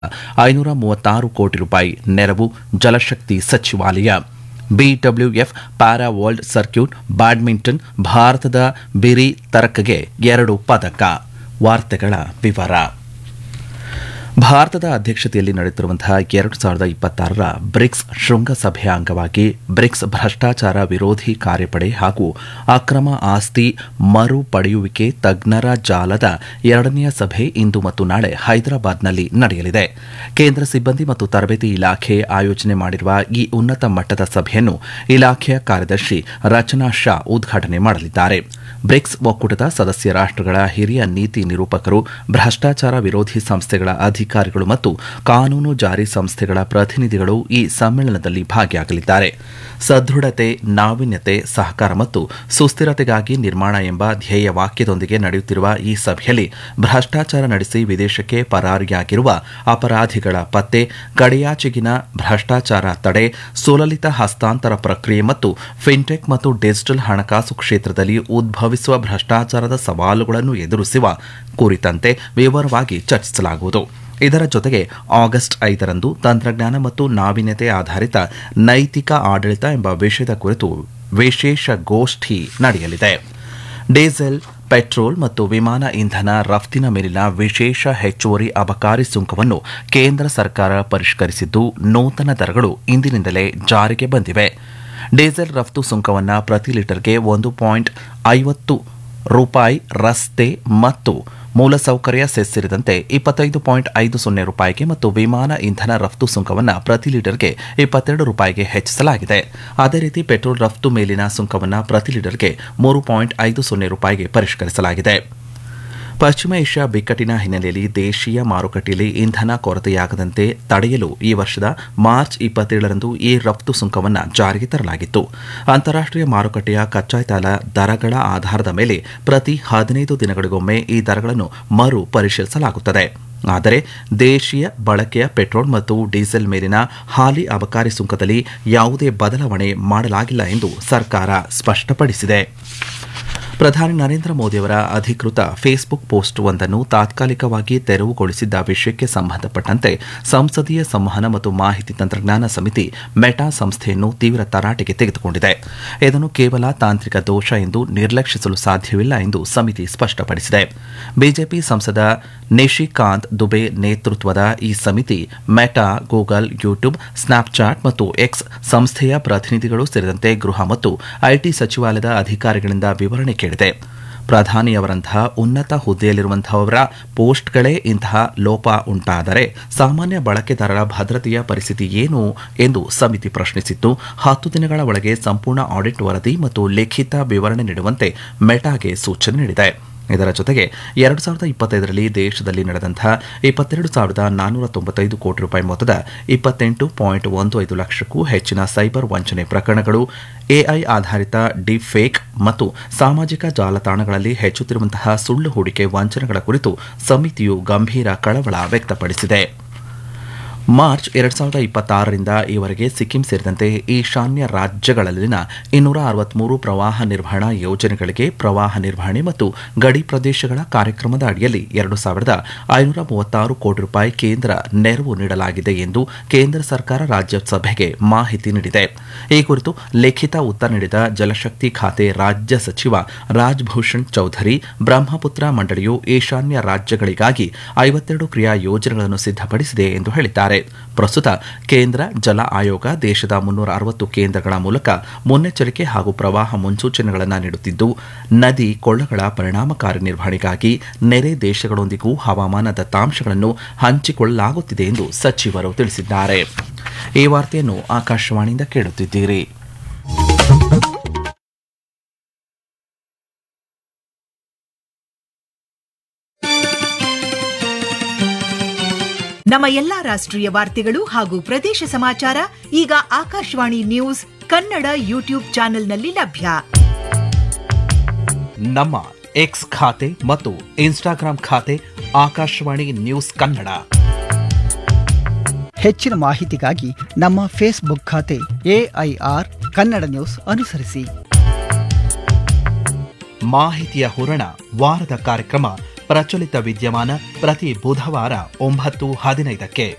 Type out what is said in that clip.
ಐನೂರ ಮೂವತ್ತಾರು ಕೋಟಿ ರೂಪಾಯಿ ನೆರವು ಜಲಶಕ್ತಿ ಸಚಿವಾಲಯ BWF para world circuit badminton ಭಾರತದ ಬಿರಿ ತರಕಗೆ ಎರಡು ಪದಕ ವಾರ್ತೆಗಳ ವಿವರ ಭಾರತದ ಅಧ್ಯಕ್ಷತೆಯಲ್ಲಿ ನಡೆಯುತ್ತಿರುವಂತಹ ಎರಡು ಸಾವಿರದ ಇಪ್ಪತ್ತಾರರ ಬ್ರಿಕ್ಸ್ ಶೃಂಗಸಭೆಯ ಅಂಗವಾಗಿ ಬ್ರಿಕ್ಸ್ ಭ್ರಷ್ಟಾಚಾರ ವಿರೋಧಿ ಕಾರ್ಯಪಡೆ ಹಾಗೂ ಅಕ್ರಮ ಆಸ್ತಿ ಮರುಪಡೆಯುವಿಕೆ ತಜ್ಞರ ಜಾಲದ ಎರಡನೆಯ ಸಭೆ ಇಂದು ಮತ್ತು ನಾಳೆ ಹೈದರಾಬಾದ್ನಲ್ಲಿ ನಡೆಯಲಿದೆ ಕೇಂದ್ರ ಸಿಬ್ಬಂದಿ ಮತ್ತು ತರಬೇತಿ ಇಲಾಖೆ ಆಯೋಜನೆ ಮಾಡಿರುವ ಈ ಉನ್ನತ ಮಟ್ಟದ ಸಭೆಯನ್ನು ಇಲಾಖೆಯ ಕಾರ್ಯದರ್ಶಿ ರಚನಾ ಶಾ ಉದ್ಘಾಟನೆ ಮಾಡಲಿದ್ದಾರೆ ಬ್ರಿಕ್ಸ್ ಒಕ್ಕೂಟದ ಸದಸ್ಯ ರಾಷ್ಟ್ರಗಳ ಹಿರಿಯ ನೀತಿ ನಿರೂಪಕರು ಭ್ರಷ್ಟಾಚಾರ ವಿರೋಧಿ ಸಂಸ್ಥೆಗಳ ಅಧಿಕಾರಿಗಳು ಮತ್ತು ಕಾನೂನು ಜಾರಿ ಸಂಸ್ಥೆಗಳ ಪ್ರತಿನಿಧಿಗಳು ಈ ಸಮ್ಮೇಳನದಲ್ಲಿ ಭಾಗಿಯಾಗಲಿದ್ದಾರೆ ಸದೃಢತೆ ನಾವೀನ್ಯತೆ ಸಹಕಾರ ಮತ್ತು ಸುಸ್ಥಿರತೆಗಾಗಿ ನಿರ್ಮಾಣ ಎಂಬ ಧ್ಯೇಯ ವಾಕ್ಯದೊಂದಿಗೆ ನಡೆಯುತ್ತಿರುವ ಈ ಸಭೆಯಲ್ಲಿ ಭ್ರಷ್ಟಾಚಾರ ನಡೆಸಿ ವಿದೇಶಕ್ಕೆ ಪರಾರಿಯಾಗಿರುವ ಅಪರಾಧಿಗಳ ಪತ್ತೆ ಗಡಿಯಾಚೆಗಿನ ಭ್ರಷ್ಟಾಚಾರ ತಡೆ ಸುಲಲಿತ ಹಸ್ತಾಂತರ ಪ್ರಕ್ರಿಯೆ ಮತ್ತು ಫಿನ್ಟೆಕ್ ಮತ್ತು ಡಿಜಿಟಲ್ ಹಣಕಾಸು ಕ್ಷೇತ್ರದಲ್ಲಿ ಉದ್ಭವಿಸುವ ಭ್ರಷ್ಟಾಚಾರದ ಸವಾಲುಗಳನ್ನು ಎದುರಿಸುವ ಕುರಿತಂತೆ ವಿವರವಾಗಿ ಚರ್ಚಿಸಲಾಗುವುದು ಇದರ ಜೊತೆಗೆ ಆಗಸ್ಟ್ ಐದರಂದು ತಂತ್ರಜ್ಞಾನ ಮತ್ತು ನಾವೀನ್ಯತೆ ಆಧಾರಿತ ನೈತಿಕ ಆಡಳಿತ ಎಂಬ ವಿಷಯದ ಕುರಿತು ವಿಶೇಷ ಗೋಷ್ಠಿ ನಡೆಯಲಿದೆ ಡೀಸೆಲ್ ಪೆಟ್ರೋಲ್ ಮತ್ತು ವಿಮಾನ ಇಂಧನ ರಫ್ತಿನ ಮೇಲಿನ ವಿಶೇಷ ಹೆಚ್ಚುವರಿ ಅಬಕಾರಿ ಸುಂಕವನ್ನು ಕೇಂದ್ರ ಸರ್ಕಾರ ಪರಿಷ್ಕರಿಸಿದ್ದು ನೂತನ ದರಗಳು ಇಂದಿನಿಂದಲೇ ಜಾರಿಗೆ ಬಂದಿವೆ ಡೀಸೆಲ್ ರಫ್ತು ಸುಂಕವನ್ನು ಪ್ರತಿ ಲೀಟರ್ಗೆ ಒಂದು ಪಾಯಿಂಟ್ ಐವತ್ತು ರೂಪಾಯಿ ರಸ್ತೆ ಮತ್ತು ಮೂಲಸೌಕರ್ಯ ಸೆಸ್ ಸೇರಿದಂತೆ ಇಪ್ಪತ್ತೈದು ಪಾಯಿಂಟ್ ಐದು ಸೊನ್ನೆ ರೂಪಾಯಿಗೆ ಮತ್ತು ವಿಮಾನ ಇಂಧನ ರಫ್ತು ಸುಂಕವನ್ನು ಪ್ರತಿ ಲೀಟರ್ಗೆ ಇಪ್ಪತ್ತೆರಡು ರೂಪಾಯಿಗೆ ಹೆಚ್ಚಿಸಲಾಗಿದೆ ಅದೇ ರೀತಿ ಪೆಟ್ರೋಲ್ ರಫ್ತು ಮೇಲಿನ ಸುಂಕವನ್ನು ಪ್ರತಿ ಲೀಟರ್ಗೆ ಮೂರು ಪಾಯಿಂಟ್ ಐದು ಸೊನ್ನೆ ರೂಪಾಯಿಗೆ ಪರಿಷ್ಕರಿಸಲಾಗಿದೆ ಪಶ್ಚಿಮ ಏಷ್ಯಾ ಬಿಕ್ಕಟ್ಟಿನ ಹಿನ್ನೆಲೆಯಲ್ಲಿ ದೇಶೀಯ ಮಾರುಕಟ್ಟೆಯಲ್ಲಿ ಇಂಧನ ಕೊರತೆಯಾಗದಂತೆ ತಡೆಯಲು ಈ ವರ್ಷದ ಮಾರ್ಚ್ ಇಪ್ಪತ್ತೇಳರಂದು ಈ ರಫ್ತು ಸುಂಕವನ್ನು ಜಾರಿಗೆ ತರಲಾಗಿತ್ತು ಅಂತಾರಾಷ್ಟೀಯ ಮಾರುಕಟ್ಟೆಯ ಕಚ್ಚಾತೈಲ ದರಗಳ ಆಧಾರದ ಮೇಲೆ ಪ್ರತಿ ಹದಿನೈದು ದಿನಗಳಿಗೊಮ್ಮೆ ಈ ದರಗಳನ್ನು ಮರು ಪರಿಶೀಲಿಸಲಾಗುತ್ತದೆ ಆದರೆ ದೇಶೀಯ ಬಳಕೆಯ ಪೆಟ್ರೋಲ್ ಮತ್ತು ಡೀಸೆಲ್ ಮೇಲಿನ ಹಾಲಿ ಅಬಕಾರಿ ಸುಂಕದಲ್ಲಿ ಯಾವುದೇ ಬದಲಾವಣೆ ಮಾಡಲಾಗಿಲ್ಲ ಎಂದು ಸರ್ಕಾರ ಸ್ಪಷ್ಟಪಡಿಸಿದೆ ಪ್ರಧಾನಿ ನರೇಂದ್ರ ಮೋದಿಯವರ ಅಧಿಕೃತ ಫೇಸ್ಬುಕ್ ಪೋಸ್ಟ್ ಒಂದನ್ನು ತಾತ್ಕಾಲಿಕವಾಗಿ ತೆರವುಗೊಳಿಸಿದ್ದ ವಿಷಯಕ್ಕೆ ಸಂಬಂಧಪಟ್ಟಂತೆ ಸಂಸದೀಯ ಸಂವಹನ ಮತ್ತು ಮಾಹಿತಿ ತಂತ್ರಜ್ಞಾನ ಸಮಿತಿ ಮೆಟಾ ಸಂಸ್ಥೆಯನ್ನು ತೀವ್ರ ತರಾಟೆಗೆ ತೆಗೆದುಕೊಂಡಿದೆ ಇದನ್ನು ಕೇವಲ ತಾಂತ್ರಿಕ ದೋಷ ಎಂದು ನಿರ್ಲಕ್ಷಿಸಲು ಸಾಧ್ಯವಿಲ್ಲ ಎಂದು ಸಮಿತಿ ಸ್ಪಷ್ಟಪಡಿಸಿದೆ ಬಿಜೆಪಿ ಸಂಸದ ನಿಶಿಕಾಂತ್ ದುಬೆ ನೇತೃತ್ವದ ಈ ಸಮಿತಿ ಮೆಟಾ ಗೂಗಲ್ ಯೂಟ್ಯೂಬ್ ಸ್ನ್ಯಾಪ್ಚಾಟ್ ಮತ್ತು ಎಕ್ಸ್ ಸಂಸ್ಥೆಯ ಪ್ರತಿನಿಧಿಗಳು ಸೇರಿದಂತೆ ಗೃಹ ಮತ್ತು ಐಟಿ ಸಚಿವಾಲಯದ ಅಧಿಕಾರಿಗಳಿಂದ ವಿವರಣೆ ಕೇಳಿದೆ ಪ್ರಧಾನಿಯವರಂತಹ ಉನ್ನತ ಹುದ್ದೆಯಲ್ಲಿರುವಂತಹವರ ಪೋಸ್ಟ್ಗಳೇ ಇಂತಹ ಲೋಪ ಉಂಟಾದರೆ ಸಾಮಾನ್ಯ ಬಳಕೆದಾರರ ಭದ್ರತೆಯ ಪರಿಸ್ಥಿತಿ ಏನು ಎಂದು ಸಮಿತಿ ಪ್ರಶ್ನಿಸಿದ್ದು ಹತ್ತು ದಿನಗಳ ಒಳಗೆ ಸಂಪೂರ್ಣ ಆಡಿಟ್ ವರದಿ ಮತ್ತು ಲಿಖಿತ ವಿವರಣೆ ನೀಡುವಂತೆ ಮೆಟಾಗೆ ಸೂಚನೆ ನೀಡಿದೆ ಇದರ ಜೊತೆಗೆ ಎರಡು ಸಾವಿರದ ಇಪ್ಪತ್ತೈದರಲ್ಲಿ ದೇಶದಲ್ಲಿ ನಡೆದಂತಹ ಇಪ್ಪತ್ತೆರಡು ಸಾವಿರದ ನಾನ್ನೂರ ತೊಂಬತ್ತೈದು ಕೋಟಿ ರೂಪಾಯಿ ಮೊತ್ತದ ಇಪ್ಪತ್ತೆಂಟು ಪಾಯಿಂಟ್ ಒಂದು ಐದು ಲಕ್ಷಕ್ಕೂ ಹೆಚ್ಚಿನ ಸೈಬರ್ ವಂಚನೆ ಪ್ರಕರಣಗಳು ಎಐ ಆಧಾರಿತ ಡಿಪ್ ಫೇಕ್ ಮತ್ತು ಸಾಮಾಜಿಕ ಜಾಲತಾಣಗಳಲ್ಲಿ ಹೆಚ್ಚುತ್ತಿರುವಂತಹ ಸುಳ್ಳು ಹೂಡಿಕೆ ವಂಚನೆಗಳ ಕುರಿತು ಸಮಿತಿಯು ಗಂಭೀರ ಕಳವಳ ವ್ಯಕ್ತಪಡಿಸಿದೆ ಮಾರ್ಚ್ ಎರಡ್ ಸಾವಿರದ ಇಪ್ಪತ್ತಾರರಿಂದ ಈವರೆಗೆ ಸಿಕ್ಕಿಂ ಸೇರಿದಂತೆ ಈಶಾನ್ಯ ರಾಜ್ಯಗಳಲ್ಲಿನ ಇನ್ನೂರ ಅರವತ್ಮೂರು ಪ್ರವಾಹ ನಿರ್ವಹಣಾ ಯೋಜನೆಗಳಿಗೆ ಪ್ರವಾಹ ನಿರ್ವಹಣೆ ಮತ್ತು ಗಡಿ ಪ್ರದೇಶಗಳ ಕಾರ್ಯಕ್ರಮದ ಅಡಿಯಲ್ಲಿ ಎರಡು ಸಾವಿರದ ಐನೂರ ಮೂವತ್ತಾರು ಕೋಟಿ ರೂಪಾಯಿ ಕೇಂದ್ರ ನೆರವು ನೀಡಲಾಗಿದೆ ಎಂದು ಕೇಂದ್ರ ಸರ್ಕಾರ ರಾಜ್ಯಸಭೆಗೆ ಮಾಹಿತಿ ನೀಡಿದೆ ಈ ಕುರಿತು ಲಿಖಿತ ಉತ್ತರ ನೀಡಿದ ಜಲಶಕ್ತಿ ಖಾತೆ ರಾಜ್ಯ ಸಚಿವ ರಾಜ್ಭೂಷಣ್ ಚೌಧರಿ ಬ್ರಹ್ಮಪುತ್ರ ಮಂಡಳಿಯು ಈಶಾನ್ಯ ರಾಜ್ಯಗಳಿಗಾಗಿ ಐವತ್ತೆರಡು ಕ್ರಿಯಾ ಯೋಜನೆಗಳನ್ನು ಸಿದ್ಧಪಡಿಸಿದೆ ಎಂದು ಹೇಳಿದ್ದಾರೆ ಪ್ರಸ್ತುತ ಕೇಂದ್ರ ಜಲ ಆಯೋಗ ದೇಶದ ಮುನ್ನೂರ ಅರವತ್ತು ಕೇಂದ್ರಗಳ ಮೂಲಕ ಮುನ್ನೆಚ್ಚರಿಕೆ ಹಾಗೂ ಪ್ರವಾಹ ಮುನ್ಸೂಚನೆಗಳನ್ನು ನೀಡುತ್ತಿದ್ದು ನದಿ ಕೊಳ್ಳಗಳ ಪರಿಣಾಮಕಾರಿ ನಿರ್ವಹಣೆಗಾಗಿ ನೆರೆ ದೇಶಗಳೊಂದಿಗೂ ಹವಾಮಾನ ದತ್ತಾಂಶಗಳನ್ನು ಹಂಚಿಕೊಳ್ಳಲಾಗುತ್ತಿದೆ ಎಂದು ಸಚಿವರು ತಿಳಿಸಿದ್ದಾರೆ ಈ ವಾರ್ತೆಯನ್ನು ಆಕಾಶವಾಣಿಯಿಂದ ಕೇಳುತ್ತಿದ್ದೀರಿ ನಮ್ಮ ಎಲ್ಲಾ ರಾಷ್ಟ್ರೀಯ ವಾರ್ತೆಗಳು ಹಾಗೂ ಪ್ರದೇಶ ಸಮಾಚಾರ ಈಗ ಆಕಾಶವಾಣಿ ನ್ಯೂಸ್ ಕನ್ನಡ ಯೂಟ್ಯೂಬ್ ಚಾನೆಲ್ನಲ್ಲಿ ಲಭ್ಯ ನಮ್ಮ ಎಕ್ಸ್ ಖಾತೆ ಮತ್ತು ಇನ್ಸ್ಟಾಗ್ರಾಂ ಖಾತೆ ಆಕಾಶವಾಣಿ ನ್ಯೂಸ್ ಕನ್ನಡ ಹೆಚ್ಚಿನ ಮಾಹಿತಿಗಾಗಿ ನಮ್ಮ ಫೇಸ್ಬುಕ್ ಖಾತೆ ಎಐಆರ್ ಕನ್ನಡ ನ್ಯೂಸ್ ಅನುಸರಿಸಿ ಮಾಹಿತಿಯ ಹೂರಣ ವಾರದ ಕಾರ್ಯಕ್ರಮ ಪ್ರಚಲಿತ ವಿದ್ಯಮಾನ ಪ್ರತಿ ಬುಧವಾರ ಒಂಬತ್ತು ಹದಿನೈದಕ್ಕೆ